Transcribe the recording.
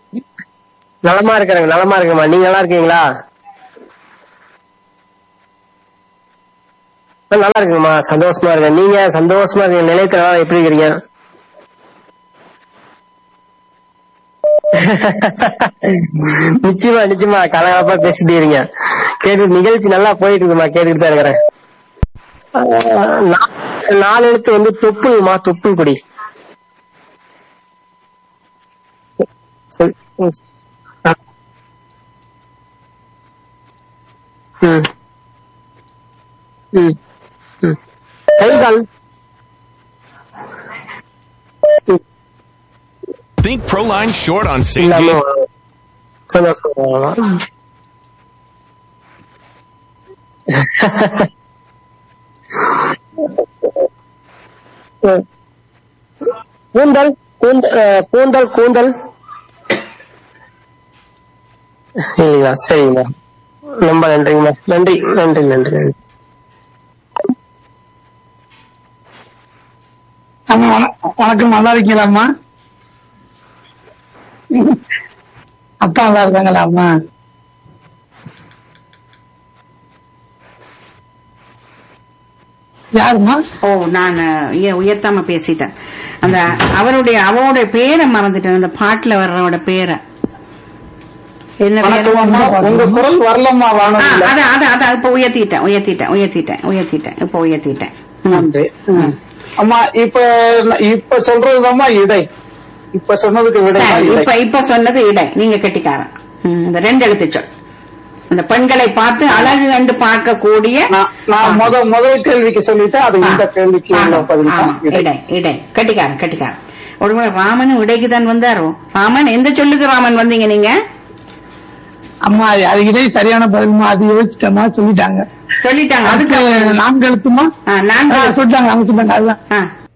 நலமா இருக்கிறேங்க நலமா இருக்கேம்மா நீங்க நல்லா இருக்கீங்களா ஆ, நல்லா இருக்குங்கம்மா சந்தோஷமா இருக்கேன் நீங்க சந்தோஷமா இருக்கீங்க நிலையத்துல எப்படி இருக்கிறீங்க நிச்சயமா நிச்சயமா கலகலப்பா பேசிட்டே இருங்க கேட்டு நிகழ்ச்சி நல்லா போயிட்டு இருக்குமா கேட்டுட்டு தான் இருக்கிறேன் ஆ, நா- நாலு எழுத்து வந்து தொப்புள்மா தொப்புள் கொடி சொல்- ம். ஆ. ம். ம். ம். கை கால் ம். Think Proline short on St. இல்லாம James. சந்தோஷம் கூந்தல் கூந்தல் அஹ், கூந்தல் கூந்தல் இல்லைங்களா சரிங்களா ரொம்ப நன்றிங்கம்மா நன்றி நன்றி நன்றி நன்றி அம்மா வண- வணக்கம் நல்லா இருக்கீங்களாம்மா அக்கா நல்லா இருக்காங்களா அம்மா யாரும்மா ஓ நான் உய- உயர்த்தாம பேசிட்டேன் அந்த அவருடைய அவருடைய பேரை மறந்துட்டேன் அந்த பாட்டுல வர்றவோட பேரை என்ன பேரு? வணக்கம் அம்மா உங்க குரல் வரலம்மா ஆ, வானொலியில அதான் அதான் அதான் இப்ப உயர்த்திட்டேன் உயர்த்திட்டேன் உயர்த்திட்டேன் உயர்த்திட்டேன் இப்ப உயர்த்திட்டேன் ம். நன்றி ம். அம்மா இப்ப இப்ப சொல்றதுதாம்மா இடை இப்ப சொன்னதுக்கு விடை சரி, இடை. இப்ப இப்ப சொன்னது இடை நீங்க கெட்டிக்காரன் ம், இந்த ரெண்டு எழுத்து சொல் அந்த பெண்களை பார்த்து அழகு கண்டு பார்க்கக்கூடிய நான் நான் முத முதல் கேள்விக்கு சொல்லிட்டேன் அது இந்த கேள்விக்கு உள்ள ஆமா, பதில் ஆமா, தான் இடை. இடை இடை கட்டிக்காரன் கட்டிக்காரன் ஒருமுறை ராமனும் இடைக்கு தான் வந்தாரோ ராமன் எந்த சொல்லுக்கு ராமன் வந்தீங்க நீங்க அம்மா அது இடை சரியான பதில்மா அது யோசிச்சமா சொல்லிட்டாங்க சொல்லிட்டாங்க அதுக்கு அதுக்கு நான்கு எழுத்துமா ஆ, நான்கு ஆ, சொல்லிட்டாங்க அவங்க சொன்னாங்க அதுதான் ஆ,